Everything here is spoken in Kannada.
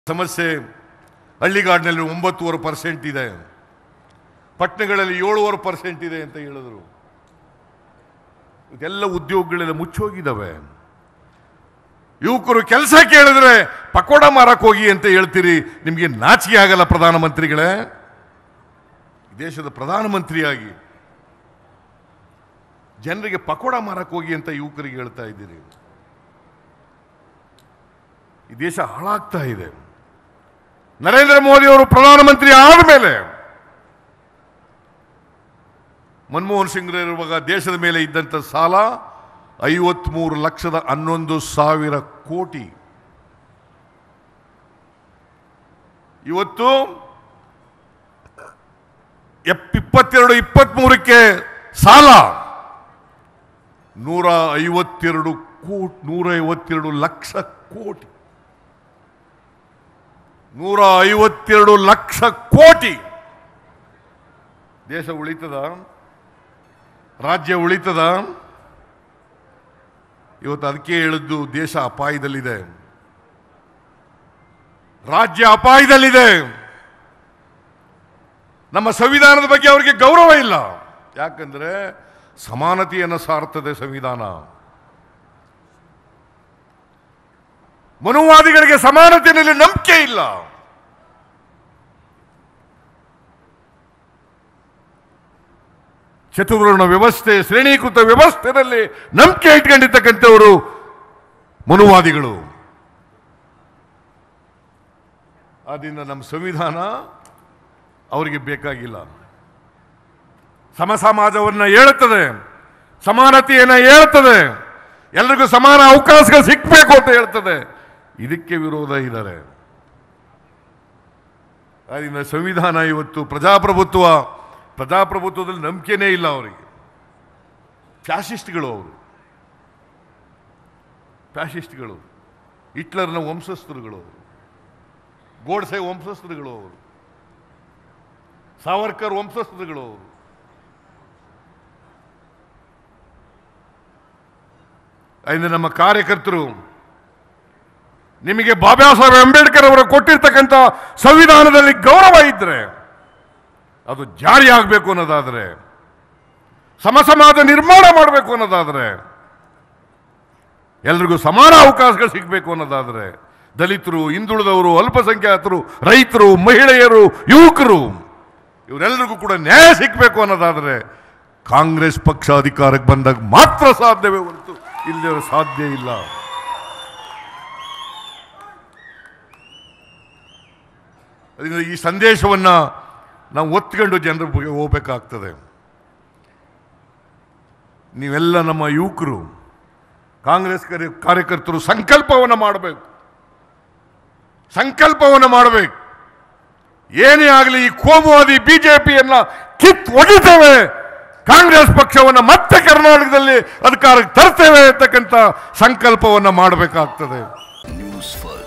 ಸಮಸ್ಯೆ ಹಳ್ಳಿಗಾಡಿನಲ್ಲಿ ಒಂಬತ್ತೂವರೆ ಪರ್ಸೆಂಟ್ ಇದೆ ಪಟ್ಟಣಗಳಲ್ಲಿ ಏಳುವರೆ ಪರ್ಸೆಂಟ್ ಇದೆ ಅಂತ ಹೇಳಿದ್ರು ಇದೆಲ್ಲ ಉದ್ಯೋಗಗಳೆಲ್ಲ ಮುಚ್ಚೋಗಿದ್ದಾವೆ ಯುವಕರು ಕೆಲಸ ಕೇಳಿದ್ರೆ ಪಕೋಡ ಮಾರಕ್ ಹೋಗಿ ಅಂತ ಹೇಳ್ತೀರಿ ನಿಮಗೆ ನಾಚಿಕೆ ಆಗಲ್ಲ ಪ್ರಧಾನಮಂತ್ರಿಗಳೇ ಈ ದೇಶದ ಪ್ರಧಾನಮಂತ್ರಿಯಾಗಿ ಜನರಿಗೆ ಪಕೋಡ ಮಾರಕ್ ಹೋಗಿ ಅಂತ ಯುವಕರಿಗೆ ಹೇಳ್ತಾ ಇದ್ದೀರಿ ಈ ದೇಶ ಹಾಳಾಗ್ತಾ ಇದೆ ನರೇಂದ್ರ ಮೋದಿ ಅವರು ಪ್ರಧಾನಮಂತ್ರಿ ಆದಮೇಲೆ ಮನಮೋಹನ್ ಸಿಂಗ್ ಇರುವಾಗ ದೇಶದ ಮೇಲೆ ಇದ್ದಂಥ ಸಾಲ ಐವತ್ಮೂರು ಲಕ್ಷದ ಹನ್ನೊಂದು ಸಾವಿರ ಕೋಟಿ ಇವತ್ತು ಎಪ್- ಇಪ್ಪತ್ತೆರಡು ಇಪ್ಪತ್ಮೂರಕ್ಕೆ ಸಾಲ ನೂರ ಐವತ್ತೆರಡು ಕೋಟಿ ನೂರ ಐವತ್ತೆರಡು ಲಕ್ಷ ಕೋಟಿ ನೂರ ಐವತ್ತೆರಡು ಲಕ್ಷ ಕೋಟಿ ದೇಶ ಉಳಿತದ ರಾಜ್ಯ ಉಳಿತದ ಇವತ್ತು ಅದಕ್ಕೆ ಹೇಳಿದ್ದು ದೇಶ ಅಪಾಯದಲ್ಲಿದೆ ರಾಜ್ಯ ಅಪಾಯದಲ್ಲಿದೆ ನಮ್ಮ ಸಂವಿಧಾನದ ಬಗ್ಗೆ ಅವರಿಗೆ ಗೌರವ ಇಲ್ಲ ಯಾಕಂದ್ರೆ ಸಮಾನತೆಯನ್ನು ಸಾರ್ತದೆ ಸಂವಿಧಾನ ಮನುವಾದಿಗಳಿಗೆ ಸಮಾನತೆಯಲ್ಲಿ ನಂಬಿಕೆ ಇಲ್ಲ ಚತುರ್ವರ್ಣ ವ್ಯವಸ್ಥೆ ಶ್ರೇಣೀಕೃತ ವ್ಯವಸ್ಥೆಯಲ್ಲಿ ನಂಬಿಕೆ ಇಟ್ಕೊಂಡಿರ್ತಕ್ಕಂಥವರು ಮನುವಾದಿಗಳು ಆದ್ದರಿಂದ ನಮ್ಮ ಸಂವಿಧಾನ ಅವರಿಗೆ ಬೇಕಾಗಿಲ್ಲ ಸಮ ಸಮಾಜವನ್ನು ಹೇಳುತ್ತದೆ ಸಮಾನತೆಯನ್ನು ಹೇಳ್ತದೆ ಎಲ್ರಿಗೂ ಸಮಾನ ಅವಕಾಶಗಳು ಸಿಕ್ಕಬೇಕು ಅಂತ ಹೇಳ್ತದೆ ಇದಕ್ಕೆ ವಿರೋಧ ಇದ್ದಾರೆ ಆದ್ದರಿಂದ ಸಂವಿಧಾನ ಇವತ್ತು ಪ್ರಜಾಪ್ರಭುತ್ವ ಪ್ರಜಾಪ್ರಭುತ್ವದಲ್ಲಿ ನಂಬಿಕೆನೇ ಇಲ್ಲ ಅವರಿಗೆ ಫ್ಯಾಸಿಸ್ಟ್ಗಳು ಅವರು ಫ್ಯಾಸಿಸ್ಟ್ಗಳು ಹಿಟ್ಲರ್ನ ವಂಶಸ್ಥರುಗಳು ಅವರು ಗೋಡ್ಸೆ ವಂಶಸ್ಥರುಗಳು ಅವರು ಸಾವರ್ಕರ್ ವಂಶಸ್ಥರುಗಳು ಅವರು ಐದು ನಮ್ಮ ಕಾರ್ಯಕರ್ತರು ನಿಮಗೆ ಬಾಬಾ ಸಾಹೇಬ್ ಅಂಬೇಡ್ಕರ್ ಅವರು ಕೊಟ್ಟಿರ್ತಕ್ಕಂಥ ಸಂವಿಧಾನದಲ್ಲಿ ಗೌರವ ಇದ್ರೆ ಅದು ಜಾರಿ ಆಗಬೇಕು ಅನ್ನೋದಾದ್ರೆ ಸಮ ಸಮಾಜ ನಿರ್ಮಾಣ ಮಾಡಬೇಕು ಅನ್ನೋದಾದ್ರೆ ಎಲ್ರಿಗೂ ಸಮಾನ ಅವಕಾಶಗಳು ಸಿಗಬೇಕು ಅನ್ನೋದಾದ್ರೆ ದಲಿತರು ಹಿಂದುಳಿದವರು ಅಲ್ಪಸಂಖ್ಯಾತರು ರೈತರು ಮಹಿಳೆಯರು ಯುವಕರು ಇವರೆಲ್ಲರಿಗೂ ಕೂಡ ನ್ಯಾಯ ಸಿಗಬೇಕು ಅನ್ನೋದಾದ್ರೆ ಕಾಂಗ್ರೆಸ್ ಪಕ್ಷ ಅಧಿಕಾರಕ್ಕೆ ಬಂದಾಗ ಮಾತ್ರ ಸಾಧ್ಯವೇ ಹೊರತು ಇಲ್ಲದೆ ಸಾಧ್ಯ ಇಲ್ಲ ಅದರಿಂದ ಈ ಸಂದೇಶವನ್ನ ನಾವು ಒತ್ಕೊಂಡು ಜನರ ಬಗ್ಗೆ ಹೋಗ್ಬೇಕಾಗ್ತದೆ ನೀವೆಲ್ಲ ನಮ್ಮ ಯುವಕರು ಕಾಂಗ್ರೆಸ್ ಕಾರ್ಯ- ಕಾರ್ಯಕರ್ತರು ಸಂಕಲ್ಪವನ್ನು ಮಾಡಬೇಕು ಸಂಕಲ್ಪವನ್ನು ಮಾಡಬೇಕು ಏನೇ ಆಗಲಿ ಈ ಕೋಮುವಾದಿ ಬಿಜೆಪಿಯನ್ನ ಕಿತ್ ಒಡಿತೇವೆ ಕಾಂಗ್ರೆಸ್ ಪಕ್ಷವನ್ನು ಮತ್ತೆ ಕರ್ನಾಟಕದಲ್ಲಿ ಅಧಿಕಾರಕ್ಕೆ ತರ್ತೇವೆ ಅಂತಕ್ಕಂಥ ಸಂಕಲ್ಪವನ್ನು ಮಾಡಬೇಕಾಗ್ತದೆ ನ್ಯೂಸ್ ಫಸ್ಟ್